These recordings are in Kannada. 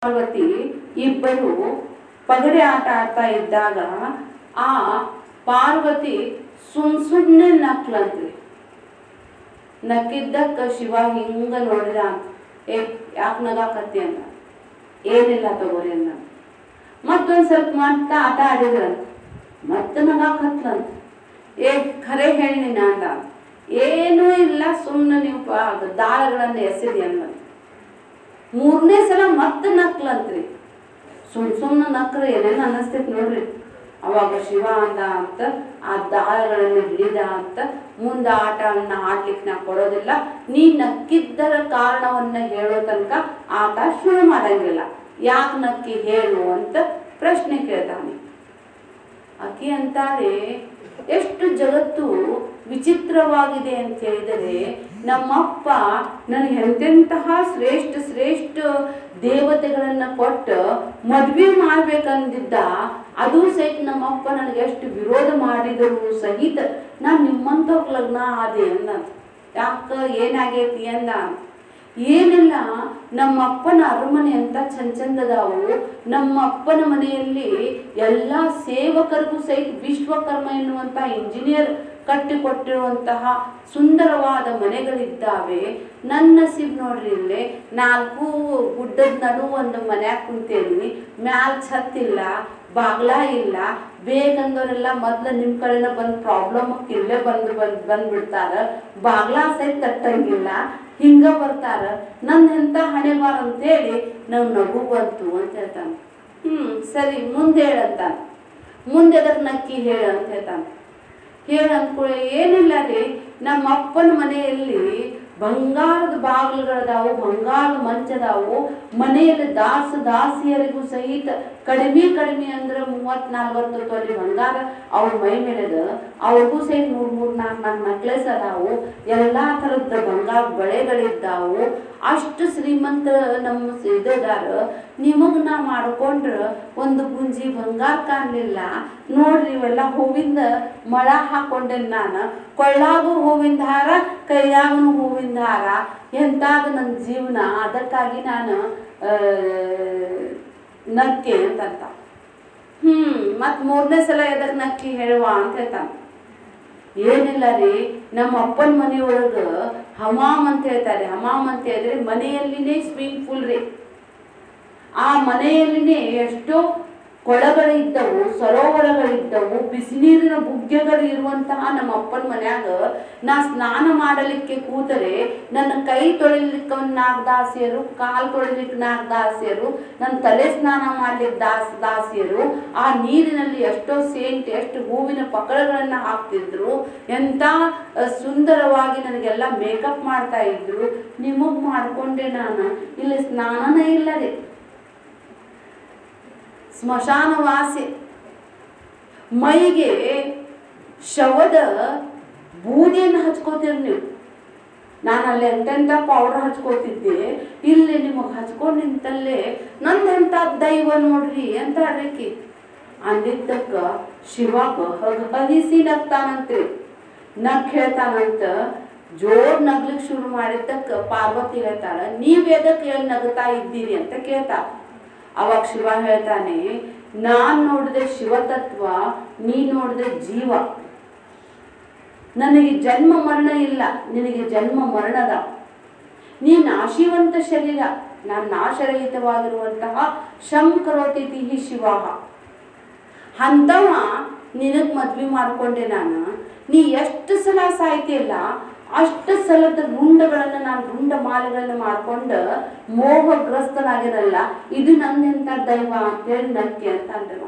ಪಾರ್ವತಿ ಇಬ್ಬರು ಪಗಡೆ ಆಟ ಆಡ್ತಾ ಇದ್ದಾಗ ಆ ಪಾರ್ವತಿ ಸುಮ್ ಸುಮ್ಮನೆ ನಕ್ಲಂತ್ರಿ ನಕ್ಕಿದ್ದಕ್ಕ ಶಿವ ಹಿಂಗ ನೋಡಿದ ಏ ಯಾಕೆ ನಗಾಕತ್ತಿ ಅಂತ ಏನಿಲ್ಲ ತಗೋರಿ ಅಂದ ಮತ್ತೊಂದು ಸ್ವಲ್ಪ ಮತ್ತೆ ಆಟ ಆಡಿದ್ರಂತ ಮತ್ತೆ ನಗಾಕತ್ಲಂತ ಏ ಖರೆ ಹೇಳಿ ನೀನ ಅಂದ ಏನೂ ಇಲ್ಲ ಸುಮ್ಮನೆ ನೀವು ಪ- ದಾಳಗಳನ್ನು ಎಸೆದಿ ಅನ್ನಂತ ಮೂರನೇ ಸಲ ಮತ್ತೆ ನಕ್ಲಂತ್ರಿ ಸುಮ್ ಸುಮ್ಮನೆ ನಕ್ರೆ ಏನೇನು ಅನ್ನಿಸ್ತೈತಿ ನೋಡ್ರಿ ಅವಾಗ ಶಿವ ಅಂದ ಅಂತ ಆ ದಾಳಗಳನ್ನು ಹಿಡಿದ ಅಂತ ಮುಂದೆ ಆಟವನ್ನ ಆಡ್ಲಿಕ್ಕೆ ನಾ ಕೊಡೋದಿಲ್ಲ ನೀ ನಕ್ಕಿದ್ದರ ಕಾರಣವನ್ನ ಹೇಳೋ ತನಕ ಆಟ ಶುರು ಮಾಡಂಗಿಲ್ಲ ಯಾಕೆ ನಕ್ಕಿ ಹೇಳು ಅಂತ ಪ್ರಶ್ನೆ ಕೇಳ್ತಾನೆ ಆಕೆ ಅಂತಾಳೆ ಎಷ್ಟು ಜಗತ್ತು ವಿಚಿತ್ರವಾಗಿದೆ ಅಂತ ಹೇಳಿದರೆ ನಮ್ಮಪ್ಪ ನನಗೆ ಎಂತೆಂತಹ ಶ್ರೇಷ್ಠ ಶ್ರೇಷ್ಠ ದೇವತೆಗಳನ್ನ ಕೊಟ್ಟು ಮದ್ವೆ ಮಾಡ್ಬೇಕಂದಿದ್ದ ಅದು ಸಹಿತ ನಮ್ಮಪ್ಪ ನನಗೆ ಎಷ್ಟು ವಿರೋಧ ಮಾಡಿದರು ಸಹಿತ ನಾನು ನಿಮ್ಮಂಥವ್ರ ಲಗ್ನ ಆದೆ ಅಂದ ಯಾಕ ಏನಾಗೈತಿ ಅಂದ ಏನಿಲ್ಲ ನಮ್ಮ ಅಪ್ಪನ ಅರಮನೆ ಅಂತ ಚಂದ ಚಂದದಾವು ನಮ್ಮ ಅಪ್ಪನ ಮನೆಯಲ್ಲಿ ಎಲ್ಲ ಸೇವಕರಿಗೂ ಸಹಿತ ವಿಶ್ವಕರ್ಮ ಎನ್ನುವಂತ ಇಂಜಿನಿಯರ್ ಕಟ್ಟಿಕೊಟ್ಟಿರುವಂತಹ ಸುಂದರವಾದ ಮನೆಗಳಿದ್ದಾವೆ ನನ್ನ ನಸೀಬ್ ನೋಡ್ರಿ ಇಲ್ಲಿ ನಾಲ್ಕು ಗುಡ್ಡದ ನಡು ಒಂದು ಮನ್ಯಾಗ ಕುಂತೇನಿ ಮ್ಯಾಲ್ ಛತ್ ಇಲ್ಲ ಬಾಗ್ಲ ಇಲ್ಲ ಬೇಕಂದವರೆಲ್ಲ ಮೊದ್ಲು ನಿಮ್ಮ ಕಡೆನ ಬಂದು ಪ್ರಾಬ್ಲಮ್ ಇಲ್ಲೇ ಬಂದು ಬಂದು ಬಂದ್ಬಿಡ್ತಾರ ಬಾಗ್ಲ ಸಹಿತ ತಟ್ಟಂಗಿಲ್ಲ ಹಿಂಗ ಬರ್ತಾರ ನನ್ನ ಎಂತ ಹಣೆ ಬಾರ ಅಂತೇಳಿ ನಾವು ನಗು ಬಂತು ಅಂತ ಹೇಳ್ತಾನೆ ಹ್ಮ್ ಸರಿ ಮುಂದೆ ಹೇಳಂತಾನೆ ಮುಂದೆ ಅದಕ್ಕೆ ನಕ್ಕಿ ಹೇಳ ಅಂತ ಹೇಳ್ತಾನೆ ಹೇಳ ಅಂದ್ಕೊಳ್ಳಿ ಏನಿಲ್ಲ ರೀ ನಮ್ಮ ಅಪ್ಪನ ಮನೆಯಲ್ಲಿ ಬಂಗಾರದ ಬಾಗಿಲುಗಳದಾವು ಬಂಗಾರದ ಮಂಚದಾವು ಮನೆಯಲ್ಲಿ ದಾಸ ದಾಸಿಯರಿಗೂ ಸಹಿತ ಕಡಿಮೆ ಕಡಿಮೆ ಅಂದ್ರೆ ಮೂವತ್ ನಲ್ವತ್ತು ತೊಲಿ ಬಂಗಾರ ಅವ್ರ ಮೈ ಮೇಲೆದ ಅವ್ರಿಗೂ ಸಹಿತ ಮೂರ್ ಮೂರ್ ನಾಲ್ಕು ನಾಲ್ಕು ನೆಕ್ಲೆಸ್ ಅದಾವು ಎಲ್ಲಾ ಥರದ ಬಂಗಾರ ಬಳೆಗಳಿದ್ದಾವು ಅಷ್ಟು ಶ್ರೀಮಂತ ನಮ್ಮ ಇದದಾರ ನಿಮಗ್ ನಾ ಮಾಡ್ಕೊಂಡ್ರ ಒಂದು ಗುಂಜಿ ಬಂಗಾರ ಕಾಣ್ಲಿಲ್ಲ ನೋಡ್ರಿ ಇವೆಲ್ಲ ಹೂವಿಂದ ಮಳ ಹಾಕೊಂಡೇನ್ ನಾನು ಕೊಳ್ಳಾಗೂ ಹೂವಿಂದ ಹಾರ ಕೈಯಾಗೂ ಹೂವಿಂದ ಹಾರ ಎಂತಾದ ನನ್ನ ಜೀವನ ಅದಕ್ಕಾಗಿ ನಾನು ಆ, ನಕ್ಕೆ ಅಂತಂತ ಹ್ಮ್ ಮತ್ ಮೂರನೇ ಸಲ ಎದಕ್ ನಕ್ಕಿ ಹೇಳುವ ಅಂತ ಹೇಳ್ತಾನ ಏನಿಲ್ಲ ರೀ ನಮ್ಮ ಅಪ್ಪನ ಮನೆಯೊಳಗ ಹಮಾಮ್ ಅಂತ ಹೇಳ್ತಾರೆ ಹಮಾಮ್ ಅಂತ ಹೇಳಿದ್ರೆ ಮನೆಯಲ್ಲಿನೇ ಸ್ವಿಮ್ಮಿಂಗ್ ಪೂಲ್ ರೀ ಆ ಮನೆಯಲ್ಲಿನೇ ಎಷ್ಟೋ ಕೊಳಗಳಿದ್ದವು ಸರೋವರಗಳಿದ್ದವು ಬಿಸಿನೀರಿನ ಬುಗ್ಗೆಗಳು ಇರುವಂತಹ ನಮ್ಮ ಅಪ್ಪನ ಮನ್ಯಾಗ ನಾ ಸ್ನಾನ ಮಾಡಲಿಕ್ಕೆ ಕೂತರೆ ನನ್ನ ಕೈ ತೊಳಿಲಿಕ್ಕೆ ಒಂದು ನಾಲ್ಕು ದಾಸಿಯರು ಕಾಲು ತೊಳಿಲಿಕ್ಕೆ ನಾಲ್ಕು ದಾಸಿಯರು ನನ್ನ ತಲೆ ಸ್ನಾನ ಮಾಡ್ಲಿಕ್ಕೆ ದಾಸ್ ದಾಸಿಯರು ಆ ನೀರಿನಲ್ಲಿ ಎಷ್ಟೋ ಸೇಂಟ್ ಎಷ್ಟು ಹೂವಿನ ಪಕಳಗಳನ್ನ ಹಾಕ್ತಿದ್ರು ಎಂತ ಅಹ್, ಸುಂದರವಾಗಿ ನನಗೆಲ್ಲ ಮೇಕಪ್ ಮಾಡ್ತಾ ಇದ್ರು ನಿಮಗ್ ಮಾಡ್ಕೊಂಡೆ ನಾನು ಇಲ್ಲಿ ಸ್ನಾನನೇ ಇಲ್ಲ ರೀ ಸ್ಮಶಾನವಾಸಿ ಮೈಗೆ ಶವದ ಬೂದಿಯನ್ನು ಹಚ್ಕೋತೀರಿ ನೀವು ನಾನು ಅಲ್ಲಿ ಎಂತೆಂಥ ಪೌಡರ್ ಹಚ್ಕೋತಿದ್ದೆ ಇಲ್ಲಿ ನಿಮಗೆ ಹಚ್ಕೊಂಡು ನಿಂತಲ್ಲೇ ನಂದೆಂಥ ದೈವ ನೋಡ್ರಿ ಅಂತ ಅಡ್ರಿಕಿ ಅಂದಿದ್ದಕ್ಕ ಶಿವ ಗಹಿಸಿ ನಗ್ತಾನಂತ್ರಿ ನಗ್ ಹೇಳ್ತಾನಂತ ಜೋರ್ ನಗ್ಲಿಕ್ಕೆ ಶುರು ಮಾಡಿದ್ದಕ್ಕ ಪಾರ್ವತಿ ಹೇಳ್ತಾಳ ನೀವ್ ಎದಕ್ಕೆ ಹೇಳಿ ನಗ್ತಾ ಇದ್ದೀರಿ ಅಂತ ಕೇಳ್ತಾಳ ಅವಾಗ ಶಿವ ಹೇಳ್ತಾನೆ ನಾನ್ ನೋಡಿದೆ ಶಿವತತ್ವ ನೀ ನೋಡಿದೆ ಜೀವ ನನಗೆ ಜನ್ಮ ಮರಣ ಇಲ್ಲ ನಿನಗೆ ಜನ್ಮ ಮರಣದ ನೀ ನಾಶಿವಂತ ಶರೀರ ನಾನು ನಾಶರಹಿತವಾಗಿರುವಂತಹ ಶಂಕರೋತಿಥಿ ಶಿವ ಅಂತವ ನಿನಗ್ ಮದ್ವೆ ಮಾಡ್ಕೊಂಡೆ ನಾನು ನೀ ಎಷ್ಟು ಸಲ ಸಾಯ್ತಿಲ್ಲ ಅಷ್ಟು ಸಲದ ರುಂಡಗಳನ್ನ ನಾನು ರುಂಡ ಮಾಲೆಗಳನ್ನ ಮಾಡ್ಕೊಂಡು ಮೋಹಗ್ರಸ್ತನಾಗಿರಲ್ಲ ಇದು ನನ್ನೆಂತ ದೈವ ಅಂತೇಳಿ ನಕ್ಕೆ ಅಂತ ಅಂದವ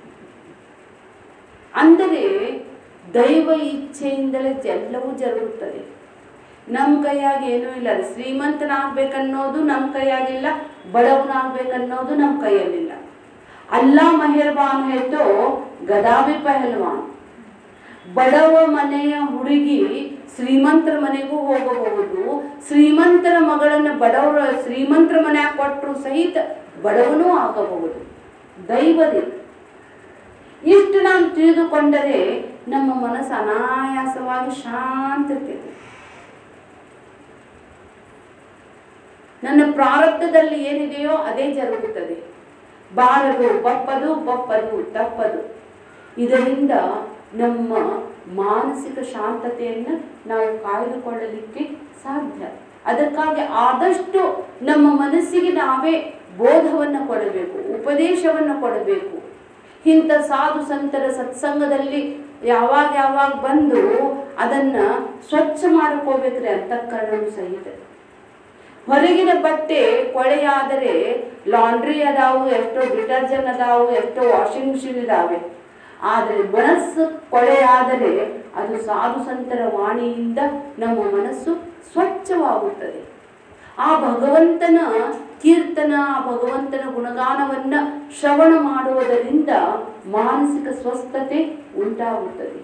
ಅಂದರೆ ದೈವ ಇಚ್ಛೆಯಿಂದಲೇ ಎಲ್ಲವೂ ಜರುಗುತ್ತದೆ ನಮ್ಮ ಕೈಯಾಗಿ ಏನೂ ಇಲ್ಲ ರೀ ಶ್ರೀಮಂತನಾಗ್ಬೇಕನ್ನೋದು ನಮ್ಮ ಕೈಯಾಗಿಲ್ಲ ಬಡವನಾಗ್ಬೇಕನ್ನೋದು ನಮ್ಮ ಕೈಯಲ್ಲಿಲ್ಲ ಅಲ್ಲಾ ಮೆಹರ್ಬಾನ್ ಹೇಳ್ತೋ ಗದಾಬಿ ಪಹಲ್ವಾನ್ ಬಡವ ಮನೆಯ ಹುಡುಗಿ ಶ್ರೀಮಂತರ ಮನೆಗೂ ಹೋಗಬಹುದು ಶ್ರೀಮಂತರ ಮಗಳನ್ನ ಬಡವರ ಶ್ರೀಮಂತರ ಮನ್ಯಾಗ ಕೊಟ್ಟರು ಸಹಿತ ಬಡವನೂ ಆಗಬಹುದು ದೈವದೇ ಇಷ್ಟು ನಾವು ತಿಳಿದುಕೊಂಡರೆ ನಮ್ಮ ಮನಸ್ಸು ಅನಾಯಾಸವಾಗಿ ಶಾಂತ ಇರ್ತೈತಿ ನನ್ನ ಪ್ರಾರಬ್ಧದಲ್ಲಿ ಏನಿದೆಯೋ ಅದೇ ಜರುಗುತ್ತದೆ ಬಾರದು ಬಪ್ಪದು ಬಪ್ಪದು ತಪ್ಪದು ಇದರಿಂದ ನಮ್ಮ ಮಾನಸಿಕ ಶಾಂತತೆಯನ್ನು ನಾವು ಕಾಯ್ದುಕೊಳ್ಳಲಿಕ್ಕೆ ಸಾಧ್ಯ ಅದಕ್ಕಾಗಿ ಆದಷ್ಟು ನಮ್ಮ ಮನಸ್ಸಿಗೆ ನಾವೇ ಬೋಧವನ್ನು ಕೊಡಬೇಕು ಉಪದೇಶವನ್ನು ಕೊಡಬೇಕು ಇಂಥ ಸಾಧು ಸಂತರ ಸತ್ಸಂಗದಲ್ಲಿ ಯಾವಾಗ ಯಾವಾಗ ಬಂದು ಅದನ್ನ ಸ್ವಚ್ಛ ಮಾಡ್ಕೋಬೇಕ್ರಿ ಅಂತಃಕರಣನು ಸಹಿತ ಹೊರಗಿನ ಬಟ್ಟೆ ಕೊಳೆಯಾದರೆ ಲಾಂಡ್ರಿ ಅದಾವು ಎಷ್ಟೋ ಡಿಟರ್ಜೆಂಟ್ ಅದಾವು ಎಷ್ಟೋ ವಾಷಿಂಗ್ ಮಿಷಿನ್ ಇದಾವೆ ಆದರೆ ಮನಸ್ಸು ಕೊಳೆಯಾದರೆ ಅದು ಸಾಧು ಸಂತರ ವಾಣಿಯಿಂದ ನಮ್ಮ ಮನಸ್ಸು ಸ್ವಚ್ಛವಾಗುತ್ತದೆ ಆ ಭಗವಂತನ ಕೀರ್ತನ ಆ ಭಗವಂತನ ಗುಣಗಾನವನ್ನ ಶ್ರವಣ ಮಾಡುವುದರಿಂದ ಮಾನಸಿಕ ಸ್ವಸ್ಥತೆ ಉಂಟಾಗುತ್ತದೆ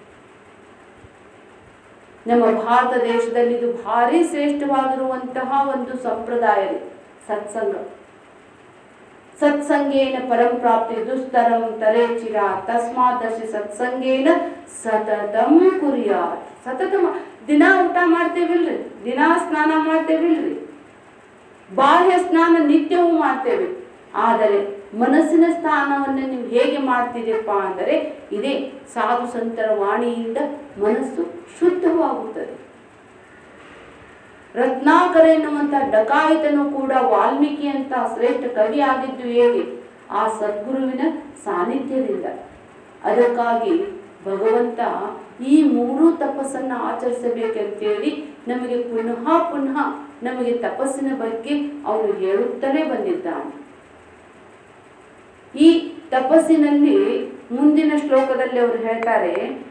ನಮ್ಮ ಭಾರತ ದೇಶದಲ್ಲಿ ಇದು ಭಾರಿ ಶ್ರೇಷ್ಠವಾಗಿರುವಂತಹ ಒಂದು ಸಂಪ್ರದಾಯ ಇದೆ, ಸತ್ಸಂಗ ಸತ್ಸಂಗೇನ ಪರಂ ಪ್ರಾಪ್ತಿ ದುಸ್ತರಂ ತರೇಚಿರ ತಸ್ಮಾದಶಿ ಸತ್ಸಂಗೇನ ಸತತಂ ಕುರಿಯಾತ್ ಸತತ ಮಾ- ದಿನ ಊಟ ಮಾಡ್ತೇವಿಲ್ರಿ ದಿನ ಸ್ನಾನ ಮಾಡ್ತೇವಿಲ್ರಿ ಬಾಹ್ಯ ಸ್ನಾನ ನಿತ್ಯವೂ ಮಾಡ್ತೇವೆ ಆದರೆ ಮನಸ್ಸಿನ ಸ್ನಾನವನ್ನು ನೀವು ಹೇಗೆ ಮಾಡ್ತೀರಪ್ಪ ಅಂದರೆ ಇದೇ ಸಾಧು ಸಂತರ ವಾಣಿಯಿಂದ ಮನಸ್ಸು ಶುದ್ಧವಾಗುತ್ತದೆ ರತ್ನಾಕರ ಎನ್ನುವಂಥ ಡಕಾಯಿತನು ಕೂಡ ವಾಲ್ಮೀಕಿ ಅಂತ ಶ್ರೇಷ್ಠ ಕವಿ ಆಗಿದ್ದು ಹೇಗೆ ಆ ಸದ್ಗುರುವಿನ ಸಾನ್ನಿಧ್ಯದಿಂದ ಅದಕ್ಕಾಗಿ ಭಗವಂತ ಈ ಮೂರೂ ತಪಸ್ಸನ್ನು ಆಚರಿಸಬೇಕಂತೇಳಿ ನಮಗೆ ಪುನಃ ಪುನಃ ನಮಗೆ ತಪಸ್ಸಿನ ಬಗ್ಗೆ ಅವನು ಹೇಳುತ್ತಲೇ ಬಂದಿದ್ದಾನೆ ಈ ತಪಸ್ಸಿನಲ್ಲಿ ಮುಂದಿನ ಶ್ಲೋಕದಲ್ಲಿ ಅವರು ಹೇಳ್ತಾರೆ